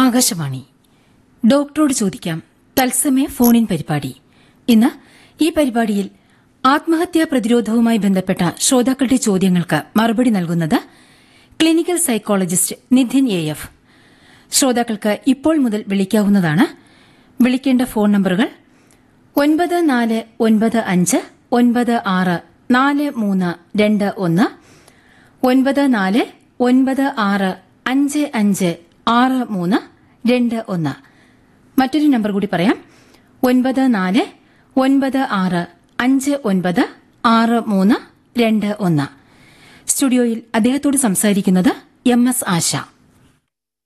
ആകാശവാണി ഡോക്ടറോട് ചോദിക്കാം തത്സമയ ഫോണിൻ പരിപാടി ഇന്ന് ഈ പരിപാടിയിൽ ആത്മഹത്യാ പ്രതിരോധവുമായി ബന്ധപ്പെട്ട ശ്രോതാക്കളുടെ ചോദ്യങ്ങൾക്ക് മറുപടി നൽകുന്നത് clinical psychologist Nidhin A F ശ്രോതാക്കൾക്ക് ഇപ്പോൾ മുതൽ വിളിക്കാവുന്നതാണ് വിളിക്കേണ്ട ഫോൺ നമ്പറുകൾ ഒൻപത് നാല് ഒൻപത് അഞ്ച് ഒൻപത് ആറ് നാല് മൂന്ന് രണ്ട് ഒന്ന് ഒൻപത് നാല് ഒൻപത് ആറ് അഞ്ച് അഞ്ച് ആറ് മൂന്ന് രണ്ട് ഒന്ന് മറ്റൊരു നമ്പർ കൂടി പറയാം ഒൻപത് നാല് ഒൻപത് ആറ് അഞ്ച് ഒൻപത് ആറ് മൂന്ന് രണ്ട് ഒന്ന് സ്റ്റുഡിയോയിൽ അദ്ദേഹത്തോട് സംസാരിക്കുന്നത് എം എസ് ആശ